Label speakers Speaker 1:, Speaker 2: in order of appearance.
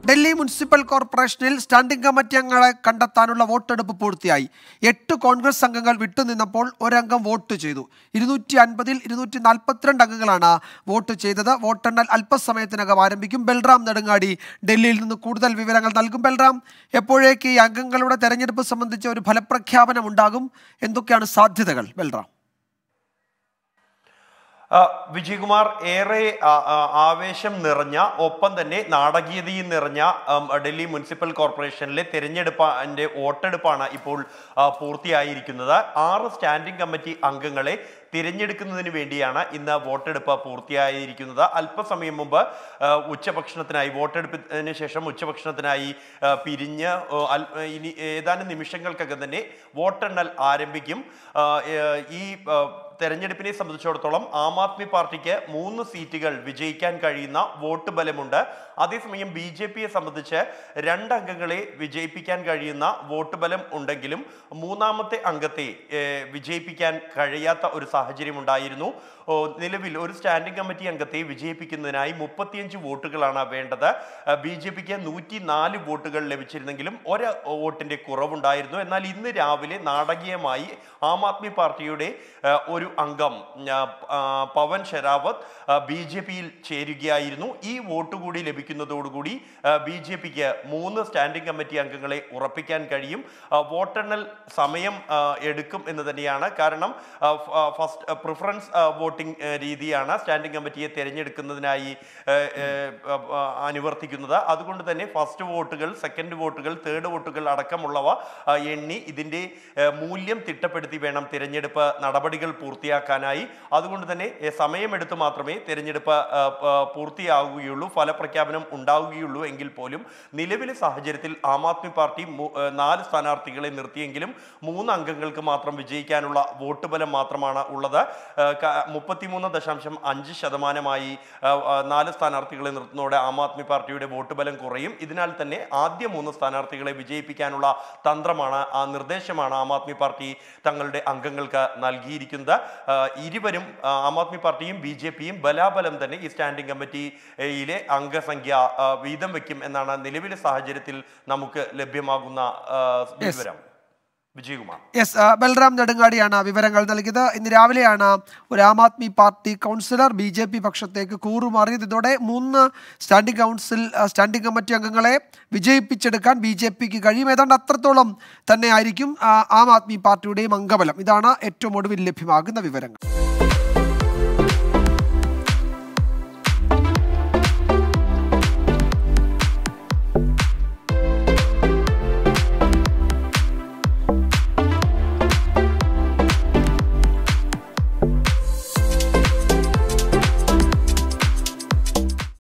Speaker 1: Delhi municipal കോർപ്പറേഷനിൽ standing committee അംഗങ്ങളെ കണ്ടെത്താനുള്ള വോട്ടെടുപ്പ് പൂർത്തിയായി എട്ട് കോൺഗ്രസ് അംഗങ്ങൾ വിട്ടുനിന്നപ്പോൾ ഒരംഗം വോട്ട് ചെയ്തു ഇരുന്നൂറ്റി അൻപതിൽ ഇരുന്നൂറ്റി നാൽപ്പത്തിരണ്ട് അംഗങ്ങളാണ് വോട്ട് ചെയ്തത് വോട്ടെണ്ണൽ അല്പസമയത്തിനകം ആരംഭിക്കും ബൽറാം നെടുങ്ങാടി ഡൽഹിയിൽ നിന്ന് കൂടുതൽ വിവരങ്ങൾ നൽകും ബൽറാം എപ്പോഴേക്ക് ഈ അംഗങ്ങളുടെ തെരഞ്ഞെടുപ്പ് സംബന്ധിച്ച ഒരു ഫലപ്രഖ്യാപനം ഉണ്ടാകും എന്തൊക്കെയാണ് സാധ്യതകൾ ബൽറാം
Speaker 2: ആ, വിജയകുമാർ ഏറെ ആ, ആ, ആവേശം നിറഞ്ഞ ഒപ്പം തന്നെ നാടകീയതയും നിറഞ്ഞ ഉം, ഡൽഹി മുനിസിപ്പൽ കോർപ്പറേഷനിലെ തെരഞ്ഞെടുപ്പിന്റെ വോട്ടെടുപ്പാണ് ഇപ്പോൾ ആ, പൂർത്തിയായിരിക്കുന്നത് ആറ് സ്റ്റാൻഡിംഗ് കമ്മിറ്റി അംഗങ്ങളെ തിരഞ്ഞെടുക്കുന്നതിന് വേണ്ടിയാണ് ഇന്ന് വോട്ടെടുപ്പ് പൂർത്തിയായിരിക്കുന്നത് അല്പസമയം മുമ്പ് ആ, ഉച്ചഭക്ഷണത്തിനായി വോട്ടെടുപ്പിന് ശേഷം ഉച്ചഭക്ഷണത്തിനായി ആ, പിരിഞ്ഞ് ആ, അൽ- ഇനി ഏതാനും നിമിഷങ്ങൾക്കകം തന്നെ വോട്ടെണ്ണൽ ആരംഭിക്കും ആ, ഏ, ഈ ആ, തെരഞ്ഞെടുപ്പിനെ സംബന്ധിച്ചിടത്തോളം ആം ആദ്മി പാർട്ടിക്ക് മൂന്ന് സീറ്റുകൾ വിജയിക്കാൻ കഴിയുന്ന വോട്ട് ബലമുണ്ട് അതേസമയം ബി ജെ പിയെ സംബന്ധിച്ച് രണ്ട് അംഗങ്ങളെ വിജയിപ്പിക്കാൻ കഴിയുന്ന വോട്ട് ബലം ഉണ്ടെങ്കിലും മൂന്നാമത്തെ അംഗത്തെ ഏഹ്, വിജയിപ്പിക്കാൻ കഴിയാത്ത ഒരു സാഹചര്യം ഉണ്ടായിരുന്നു ഓ, നിലവിൽ ഒരു സ്റ്റാൻഡിംഗ് കമ്മിറ്റി അംഗത്തെ വിജയിപ്പിക്കുന്നതിനായി മുപ്പത്തിയഞ്ച് വോട്ടുകളാണ് വേണ്ടത് ബി ജെ പിക്ക് നൂറ്റി നാല് വോട്ടുകൾ ലഭിച്ചിരുന്നെങ്കിലും ഒരു വോട്ടിന്റെ കുറവുണ്ടായിരുന്നു എന്നാൽ ഇന്ന് രാവിലെ നാടകീയമായി ആം ആദ്മി പാർട്ടിയുടെ ആ, ഒരു അംഗം ആ, ആ, പവൻ ഷെരാവത്ത് ബി ജെ പിയിൽ ചേരുകയായിരുന്നു ഈ വോട്ട് കൂടി ലഭിക്കുന്നതോടുകൂടി ബി ജെ പിക്ക് മൂന്ന് സ്റ്റാൻഡിംഗ് കമ്മിറ്റി അംഗങ്ങളെ ഉറപ്പിക്കാൻ കഴിയും ആ, വോട്ടെണ്ണൽ സമയം ആ, എടുക്കും എന്ന് തന്നെയാണ് കാരണം ആ, ഫ- ആ, ഫസ്റ്റ് പ്രിഫറൻസ് ആ, വോട്ടിംഗ് ആ, രീതിയാണ് സ്റ്റാൻഡിംഗ് കമ്മിറ്റിയെ തിരഞ്ഞെടുക്കുന്നതിനായി ആ, ആ, ആ, അനുവർത്തിക്കുന്നത് അതുകൊണ്ട് തന്നെ ഫസ്റ്റ് വോട്ടുകൾ സെക്കൻഡ് വോട്ടുകൾ തേർഡ് വോട്ടുകൾ അടക്കമുള്ളവ ആ, എണ്ണി ഇതിന്റെ ആ, മൂല്യം തിട്ടപ്പെടുത്തി വേണം തിരഞ്ഞെടുപ്പ് നടപടികൾ പൂർത്തിയാക്കാനായി അതുകൊണ്ട് തന്നെ ഏ, സമയമെടുത്ത് മാത്രമേ തിരഞ്ഞെടുപ്പ് ആ, ആ, പൂർത്തിയാവുകയുള്ളൂ ഫലപ്രഖ്യാപനം ഉണ്ടാവുകയുള്ളൂ എങ്കിൽ പോലും നിലവിലെ സാഹചര്യത്തിൽ ആം ആദ്മി പാർട്ടി മൂ- ആ, നാല് സ്ഥാനാർത്ഥികളെ നിർത്തിയെങ്കിലും മൂന്ന് അംഗങ്ങൾക്ക് മാത്രം വിജയിക്കാനുള്ള വോട്ട് ബലം മാത്രമാണ് ഉള്ളത് ആ, ക- മുപ്പത്തിമൂന്ന് ദശാംശം അഞ്ച് ശതമാനമായി ആ, ആ, നാല് സ്ഥാനാർത്ഥികളെ നിർത്തുന്നതോടെ ആം ആദ്മി പാർട്ടിയുടെ വോട്ട് ബലം കുറയും ഇതിനാൽ തന്നെ ആദ്യ മൂന്ന് സ്ഥാനാർത്ഥികളെ വിജയിപ്പിക്കാനുള്ള തന്ത്രമാണ് ആ നിർദ്ദേശമാണ് ആം ആദ്മി പാർട്ടി തങ്ങളുടെ അംഗങ്ങൾക്ക് നൽകിയിരിക്കുന്നത് ആ, ഇരുവരും ആ, ആം ആദ്മി പാർട്ടിയും ബി ജെ പിയും ബലാബലം തന്നെ ഈ സ്റ്റാൻഡിംഗ് കമ്മിറ്റിയിലെ അംഗസംഖ്യ ആ, വീതം വയ്ക്കും എന്നാണ് നിലവിലെ സാഹചര്യത്തിൽ നമുക്ക് ലഭ്യമാകുന്ന ആ, വിവരം വിജയകുമാർ
Speaker 1: യെസ് ആ, ബൽറാം നെടുങ്ങാടിയാണ് വിവരങ്ങൾ നൽകിയത് ഇന്ന് രാവിലെയാണ് ഒരു Aam Aadmi party councillor B J P പക്ഷത്തേക്ക് കൂറുമാറിയത് ഇതോടെ മൂന്ന് സ്റ്റാൻഡിംഗ് കൗൺസിൽ ആ, സ്റ്റാൻഡിംഗ് കമ്മിറ്റി അംഗങ്ങളെ വിജയിപ്പിച്ചെടുക്കാൻ ബി ജെ പിക്ക് കഴിയും ഏതാണ്ട് അത്രത്തോളം തന്നെ ആയിരിക്കും ആ, ആം ആദ്മി പാർട്ടിയുടെയും അംഗബലം ഇതാണ് ഏറ്റവും ഒടുവിൽ ലഭ്യമാകുന്ന വിവരങ്ങൾ